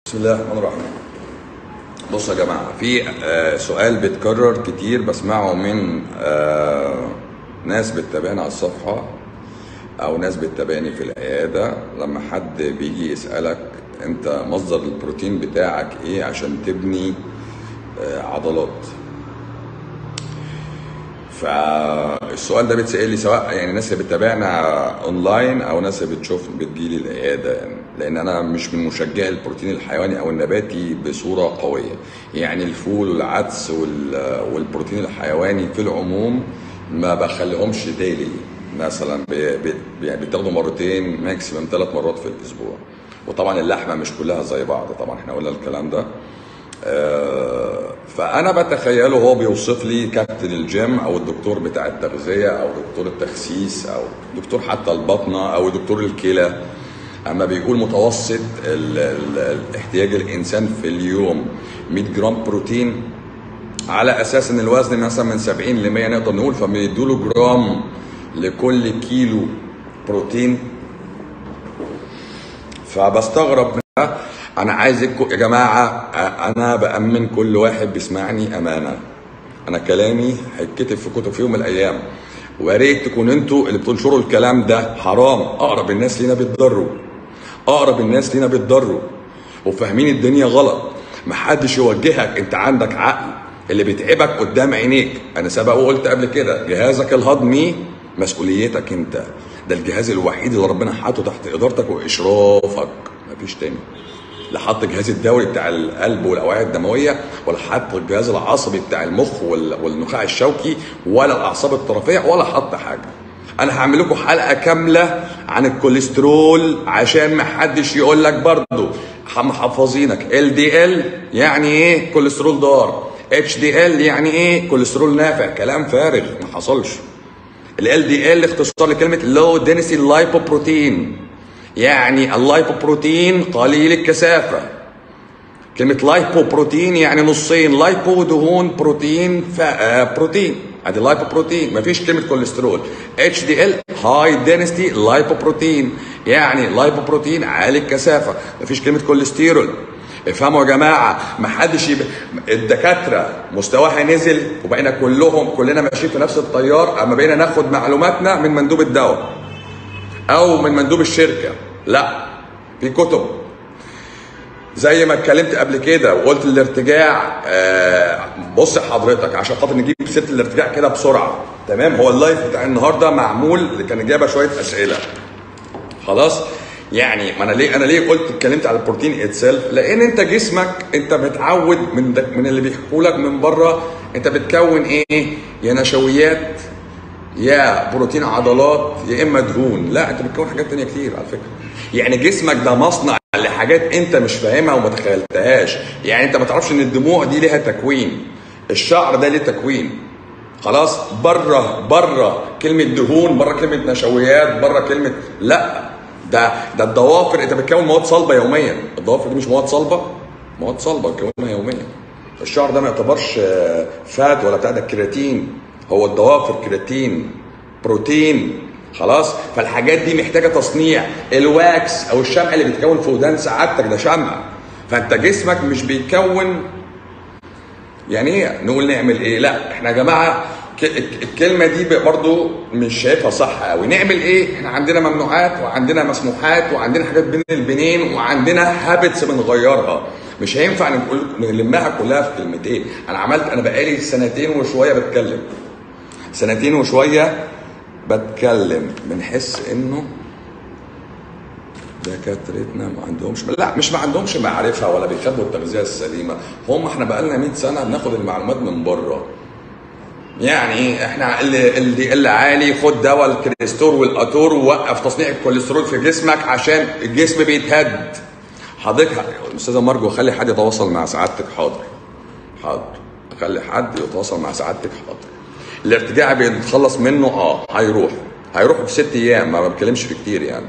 بسم الله الرحمن الرحيم بصوا يا جماعة في آه، سؤال بيتكرر كتير بسمعه من آه، ناس بتتابعنا على الصفحة أو ناس بتتابعني في العيادة لما حد بيجي يسألك أنت مصدر البروتين بتاعك إيه عشان تبني آه، عضلات فالسؤال ده بيتسأل لي سواء يعني الناس اللي بتتابعنا اونلاين او ناس اللي بتشوف بتجيلي العياده يعني لان انا مش من مشجعي البروتين الحيواني او النباتي بصوره قويه يعني الفول والعدس وال- والبروتين الحيواني في العموم ما بخليهمش ديلي مثلا بي- بي- يعني بيتاخدوا مرتين ماكسيمم ثلاث مرات في الاسبوع وطبعا اللحمه مش كلها زي بعض طبعا احنا قلنا الكلام ده آه، فانا بتخيله هو بيوصف لي كابتن الجيم او الدكتور بتاع التغذيه او دكتور التخسيس او دكتور حتى البطنه او دكتور الكلى اما بيقول متوسط ال ال احتياج الانسان في اليوم 100 جرام بروتين على اساس ان الوزن مثلا من 70 ل 100 نقدر نقول فبيدوا له جرام لكل كيلو بروتين فبستغرب من ده انا عايزكم يا جماعه انا بامن كل واحد بيسمعني امانه انا كلامي هيتكتب في كتب في يوم من الايام ويا ريت تكون انتوا اللي بتنشروا الكلام ده حرام اقرب الناس لينا بيتضروا اقرب الناس لينا بيتضروا وفاهمين الدنيا غلط محدش يوجهك انت عندك عقل اللي بيتعبك قدام عينيك انا سبق وقلت قبل كده جهازك الهضمي مسؤوليتك انت ده الجهاز الوحيد اللي ربنا حاطه تحت ادارتك واشرافك مفيش تاني لا حط الجهاز الدوري بتاع القلب والاوعيه الدمويه ولا حط الجهاز العصبي بتاع المخ وال- والنخاع الشوكي ولا الاعصاب الطرفيه ولا حط حاجه انا هعمل لكم حلقه كامله عن الكوليسترول عشان ما حدش يقول لك برضه محفظينك ال دي ال يعني ايه كوليسترول ضار اتش دي ال يعني ايه كوليسترول نافع كلام فارغ ما حصلش ال دي ال اختصار لكلمه لو دينسي لايبوبروتين يعني اللايبوبروتين قليل الكثافه كلمة لايبو بروتين يعني نصين لايبو دهون بروتين ف... آه بروتين ادي لايبو بروتين مفيش كلمة كوليسترول اتش دي ال هاي دينستي لايبو بروتين يعني لايبو بروتين عالي الكثافة مفيش كلمة كوليسترول افهموا يا جماعة محدش يب... الدكاترة مستواها نزل وبقينا كلهم كلنا ماشيين في نفس التيار اما بقينا ناخد معلوماتنا من مندوب الدواء او من مندوب الشركة لا في كتب زي ما اتكلمت قبل كده وقلت الارتجاع آه، بص حضرتك عشان خاطر نجيب سيره الارتجاع كده بسرعه تمام هو اللايف بتاع النهارده معمول كان جايبه شويه اسئله خلاص يعني ما انا ليه انا ليه قلت اتكلمت على البروتين اتسيلف لان انت جسمك انت متعود من ده من اللي بيحكوا لك من بره انت بتكون ايه يا نشويات يا بروتين عضلات يا اما دهون لا انت بتكون حاجات تانية كتير على فكره يعني جسمك ده مصنع لحاجات انت مش فاهمها وما تخيلتهاش يعني انت ما تعرفش ان الدموع دي ليها تكوين الشعر ده ليه تكوين خلاص بره بره كلمه دهون بره كلمه نشويات بره كلمه لا ده ده الضوافر انت بتكون مواد صلبه يوميا الضوافر دي مش مواد صلبه مواد صلبه بتكونها يوميا الشعر ده ما يعتبرش آه، فات ولا بتاع ده كرياتين هو الضوافر كرياتين بروتين خلاص فالحاجات دي محتاجه تصنيع الواكس او الشمع اللي بيتكون في ودان سعادتك ده شمع فانت جسمك مش بيكون يعني ايه نقول نعمل ايه لا احنا يا جماعه ك- الكلمه دي برضو مش شايفها صح قوي نعمل ايه احنا عندنا ممنوعات وعندنا مسموحات وعندنا حاجات بين البنين وعندنا هابتس بنغيرها مش هينفع نقول نلمها كلها في كلمتين انا عملت انا بقالي سنتين وشويه بتكلم سنتين وشويه بتكلم بنحس انه دكاترتنا ما عندهمش لا مش ما عندهمش معرفه ولا بيخبوا التغذيه السليمه هم احنا بقالنا 100 سنه بناخد المعلومات من بره يعني احنا اللي اللي, اللي عالي خد دواء الكريستور والاتور ووقف تصنيع الكوليسترول في جسمك عشان الجسم بيتهد حضرتك استاذه مرجو خلي حد يتواصل مع سعادتك حاضر حاضر خلي حد يتواصل مع سعادتك حاضر الارتجاع بيتخلص منه اه هيروح هيروح في ست ايام ما بتكلمش في كتير يعني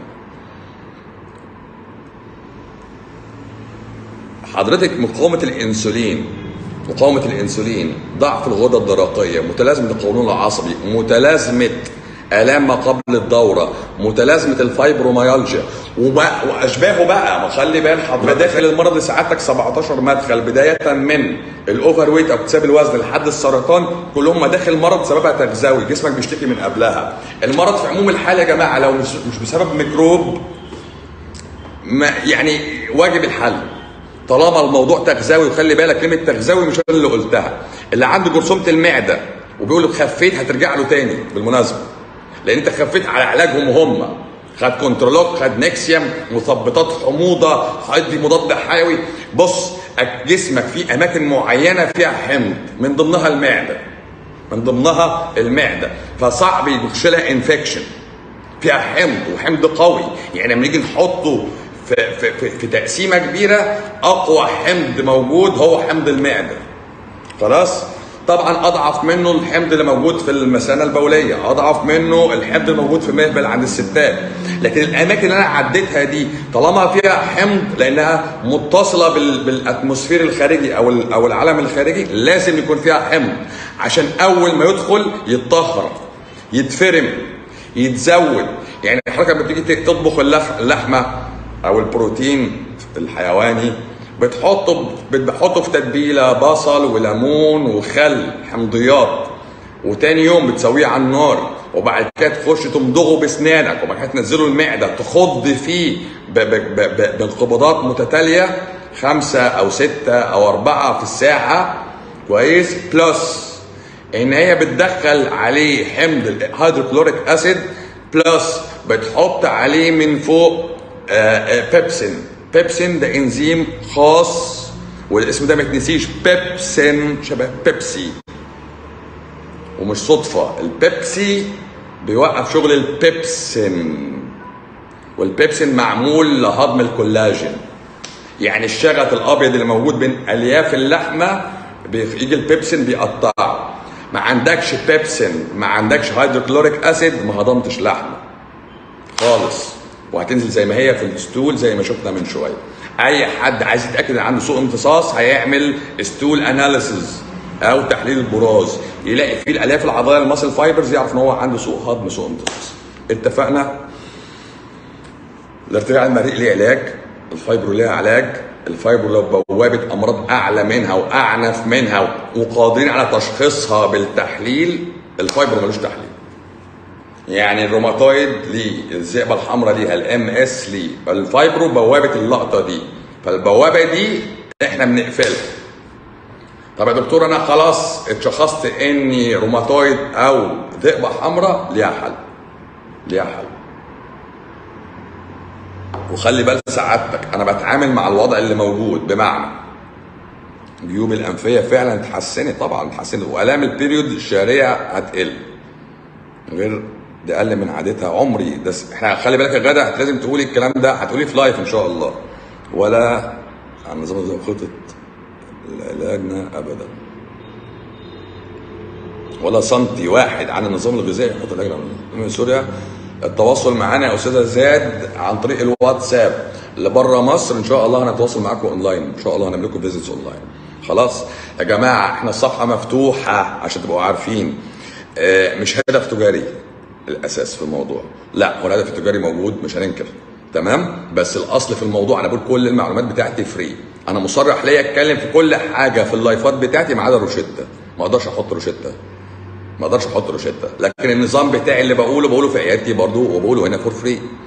حضرتك مقاومة الأنسولين مقاومة الأنسولين ضعف الغدة الدرقية متلازمة القولون العصبي متلازمة آلام ما قبل الدورة متلازمة الفايبروميالجيا وبقى واشباهه بقى ما خلي بال حضرتك مداخل المرض لسعادتك 17 مدخل بدايه من الاوفر ويت او اكتساب الوزن لحد السرطان كلهم مداخل مرض سببها تغذوي جسمك بيشتكي من قبلها المرض في عموم الحال يا جماعه لو مش مش بسبب ميكروب ما يعني واجب الحل طالما الموضوع تغذوي وخلي بالك كلمه تغذوي مش أنا اللي قلتها اللي عنده جرثومه المعده وبيقول لك خفيت هترجع له تاني بالمناسبه لان انت خفيت على علاجهم هم خد كنترولوك خد نكسيوم مثبطات حموضه هدي مضاد حيوي بص جسمك في اماكن معينه فيها حمض من ضمنها المعده من ضمنها المعده فصعب يخش لها انفكشن فيها حمض وحمض قوي يعني لما نيجي نحطه في, في, في, في تقسيمه كبيره اقوى حمض موجود هو حمض المعده خلاص طبعا اضعف منه الحمض اللي موجود في المثانه البوليه اضعف منه الحمض الموجود في المهبل عند الستات لكن الاماكن اللي انا عديتها دي طالما فيها حمض لانها متصله بال... بالاتموسفير الخارجي او ال... او العالم الخارجي لازم يكون فيها حمض عشان اول ما يدخل يتطهر يتفرم يتزود يعني حضرتك لما بتيجي تطبخ اللح... اللحمه او البروتين الحيواني بتحطه بتحطه في تتبيله بصل وليمون وخل حمضيات وتاني يوم بتسويه على النار وبعد كده تخش تمضغه باسنانك وبعد كده تنزله المعده تخض فيه ب- ب- ب- ب- بانقباضات متتاليه خمسه او سته او اربعه في الساعه كويس بلس ان هي بتدخل عليه حمض الهيدروكلوريك اسيد بلس بتحط عليه من فوق آه، آه، بيبسين بيبسين ده انزيم خاص والاسم ده ما يتنسيش بيبسين شبه بيبسي ومش صدفة البيبسي بيوقف شغل البيبسين والبيبسين معمول لهضم الكولاجين يعني الشغط الابيض اللي موجود بين الياف اللحمه بيجي البيبسين بيقطعه ما عندكش بيبسين ما عندكش هيدروكلوريك اسيد ما هضمتش لحمه خالص وهتنزل زي ما هي في الستول زي ما شفنا من شويه اي حد عايز يتاكد ان عنده سوء امتصاص هيعمل ستول اناليسز او تحليل البراز يلاقي فيه الالياف العضليه الماسل فايبرز يعرف ان هو عنده سوء هضم سوء امتصاص اتفقنا الارتجاع المريء ليه علاج الفايبرو ليها علاج الفايبرو لو بوابه امراض اعلى منها واعنف منها وقادرين على تشخيصها بالتحليل الفايبرو ملوش تحليل يعني الروماتويد ليه الذئبه الحمراء ليها الام اس ليه الفايبرو بوابه اللقطه دي فالبوابه دي احنا بنقفلها طب يا دكتور انا خلاص اتشخصت اني روماتويد او ذئبه حمراء ليها حل ليها حل وخلي بال سعادتك انا بتعامل مع الوضع اللي موجود بمعنى جيوب الانفيه فعلا اتحسنت طبعا اتحسنت والام البيريود الشهريه هتقل غير دي اقل من عادتها عمري ده س- احنا خلي بالك يا غدا لازم تقولي الكلام ده هتقوليه في لايف ان شاء الله ولا عن نظام زي خطه علاجنا ابدا ولا سنتي واحد عن النظام الغذائي يحط العلاج من سوريا التواصل معانا يا استاذه زاد عن طريق الواتساب اللي بره مصر ان شاء الله هنتواصل معاكم اونلاين ان شاء الله هنعمل لكم فيزيتس اونلاين خلاص يا جماعه احنا الصفحه مفتوحه عشان تبقوا عارفين آه، مش هدف تجاري الاساس في الموضوع لا هو الهدف التجاري موجود مش هننكر تمام بس الاصل في الموضوع انا بقول كل المعلومات بتاعتي فري انا مصرح ليا اتكلم في كل حاجه في اللايفات بتاعتي ما عدا روشته ما اقدرش احط روشته ما اقدرش احط روشته لكن النظام بتاعي اللي بقوله بقوله في عيادتي برضو وبقوله هنا فور فري